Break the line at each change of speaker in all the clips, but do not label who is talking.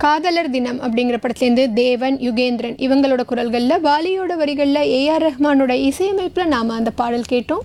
காதலர் தினம் அப்படிங்கிற படத்துலேருந்து தேவன் யுகேந்திரன் இவங்களோட குரல்களில் வாலியோட வரிகளில் ஏஆர் ரஹ்மானோட இசையமைப்பில் நாம் அந்த பாடல் கேட்டோம்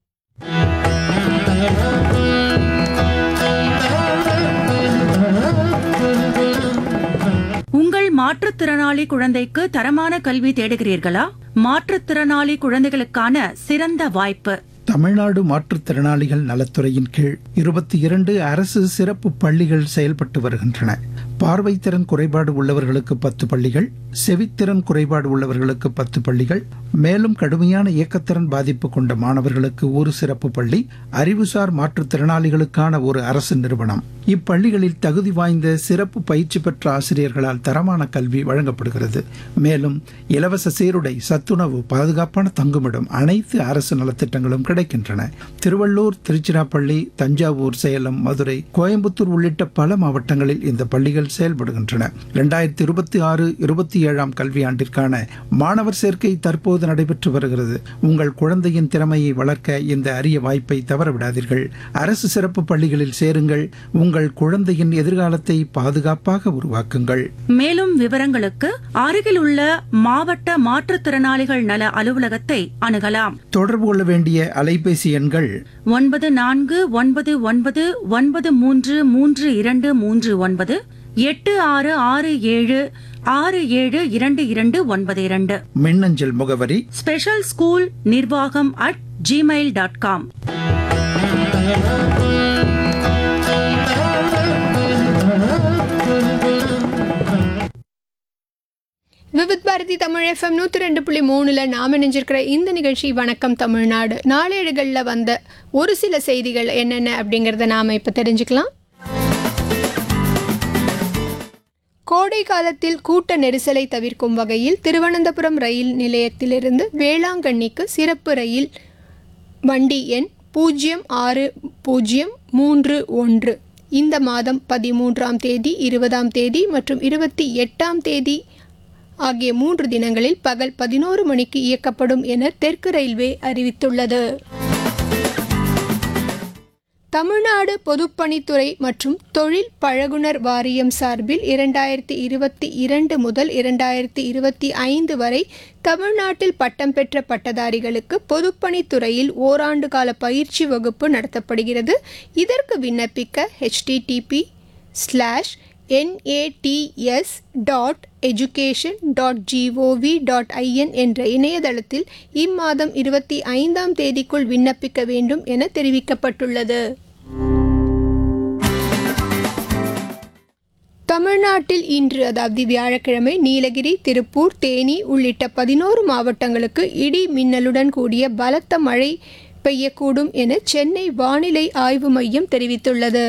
உங்கள் மாற்றுத்திறனாளி குழந்தைக்கு தரமான கல்வி தேடுகிறீர்களா மாற்றுத்திறனாளி குழந்தைகளுக்கான சிறந்த வாய்ப்பு
தமிழ்நாடு மாற்றுத்திறனாளிகள் நலத்துறையின் கீழ் இருபத்தி இரண்டு அரசு சிறப்பு பள்ளிகள் செயல்பட்டு வருகின்றன பார்வைத்திறன் குறைபாடு உள்ளவர்களுக்கு பத்து பள்ளிகள் செவித்திறன் குறைபாடு உள்ளவர்களுக்கு பத்து பள்ளிகள் மேலும் கடுமையான இயக்கத்திறன் பாதிப்பு கொண்ட மாணவர்களுக்கு ஒரு சிறப்பு பள்ளி அறிவுசார் மாற்றுத்திறனாளிகளுக்கான ஒரு அரசு நிறுவனம் இப்பள்ளிகளில் தகுதி வாய்ந்த சிறப்பு பயிற்சி பெற்ற ஆசிரியர்களால் தரமான கல்வி வழங்கப்படுகிறது மேலும் இலவச சீருடை சத்துணவு பாதுகாப்பான தங்குமிடம் அனைத்து அரசு நலத்திட்டங்களும் கிடைக்கின்றன திருவள்ளூர் திருச்சிராப்பள்ளி தஞ்சாவூர் சேலம் மதுரை கோயம்புத்தூர் உள்ளிட்ட பல மாவட்டங்களில் இந்த பள்ளிகள் செயல்படுகின்றன இரண்டாயிரத்தி இருபத்தி ஆறு இருபத்தி ஏழாம் கல்வியாண்டிற்கான மாணவர் சேர்க்கை தற்போது நடைபெற்று வருகிறது உங்கள் குழந்தையின் திறமையை வளர்க்க இந்த அரிய வாய்ப்பை தவறவிடாதீர்கள் அரசு சிறப்பு பள்ளிகளில் சேருங்கள் உங்கள் குழந்தையின் எதிர்காலத்தை பாதுகாப்பாக உருவாக்குங்கள்
மேலும் விவரங்களுக்கு அருகில் உள்ள மாவட்ட மாற்றுத்திறனாளிகள் நல அலுவலகத்தை அணுகலாம்
தொடர்பு கொள்ள வேண்டிய அலைபேசி எண்கள்
ஒன்பது நான்கு ஒன்பது ஒன்பது ஒன்பது மூன்று மூன்று இரண்டு மூன்று ஒன்பது எட்டு ஆறு ஆறு ஏழு ஆறு ஏழு இரண்டு இரண்டு ஒன்பது இரண்டு
மின்னஞ்சல் முகவரி
ஸ்பெஷல் ஸ்கூல் நிர்வாகம் at Gmail dot com
Vividh Bharati Tamil FM நூற்றி ரெண்டு புள்ளி மூணில் நாம் இணைஞ்சிருக்கிற இந்த நிகழ்ச்சி வணக்கம் தமிழ்நாடு நாளேடுகளில் வந்த ஒரு சில செய்திகள் என்னென்ன அப்படிங்கிறத நாம் இப்போ தெரிஞ்சுக்கலாம் கோடை காலத்தில் கூட்ட நெரிசலை தவிர்க்கும் வகையில் திருவனந்தபுரம் ரயில் நிலையத்திலிருந்து வேளாங்கண்ணிக்கு சிறப்பு ரயில் வண்டி எண் பூஜ்ஜியம் ஆறு பூஜ்ஜியம் மூன்று ஒன்று இந்த மாதம் பதிமூன்றாம் தேதி இருபதாம் தேதி மற்றும் இருபத்தி எட்டாம் தேதி ஆகிய மூன்று தினங்களில் பகல் பதினோரு மணிக்கு இயக்கப்படும் என தெற்கு ரயில்வே அறிவித்துள்ளது தமிழ்நாடு பொதுப்பணித்துறை மற்றும் தொழில் பழகுனர் வாரியம் சார்பில் இரண்டாயிரத்தி இருபத்தி இரண்டு முதல் இரண்டாயிரத்தி இருபத்தி ஐந்து வரை தமிழ்நாட்டில் பட்டம் பெற்ற பட்டதாரிகளுக்கு பொதுப்பணித்துறையில் ஓராண்டு கால பயிற்சி வகுப்பு நடத்தப்படுகிறது இதற்கு விண்ணப்பிக்க HTTP slash NATS dot education dot GOV dot IN என்ற இணையதளத்தில் இம்மாதம் இருபத்தி ஐந்தாம் தேதிக்குள் விண்ணப்பிக்க வேண்டும் என தெரிவிக்கப்பட்டுள்ளது தமிழ்நாட்டில் இன்று அதாவது வியாழக்கிழமை நீலகிரி திருப்பூர் தேனி உள்ளிட்ட பதினோரு மாவட்டங்களுக்கு இடி மின்னலுடன் கூடிய பலத்த மழை பெய்யக்கூடும் என சென்னை வானிலை ஆய்வு மையம் தெரிவித்துள்ளது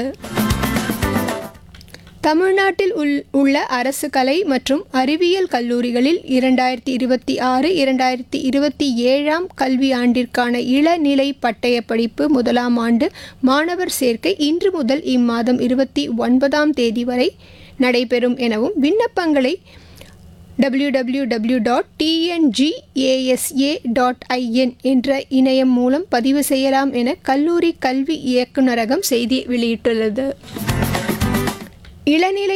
தமிழ்நாட்டில் உள் உள்ள அரசு கலை மற்றும் அறிவியல் கல்லூரிகளில் இரண்டாயிரத்தி இருபத்தி ஆறு இரண்டாயிரத்தி இருபத்தி ஏழாம் கல்வி ஆண்டிற்கான இளநிலை பட்டய படிப்பு முதலாம் ஆண்டு மாணவர் சேர்க்கை இன்று முதல் இம்மாதம் இருபத்தி ஒன்பதாம் தேதி வரை நடைபெறும் எனவும் விண்ணப்பங்களை W W W dot TNGASA dot IN என்ற இணையம் மூலம் பதிவு செய்யலாம் என கல்லூரி கல்வி இயக்குநரகம் செய்தி வெளியிட்டுள்ளது இளநிலை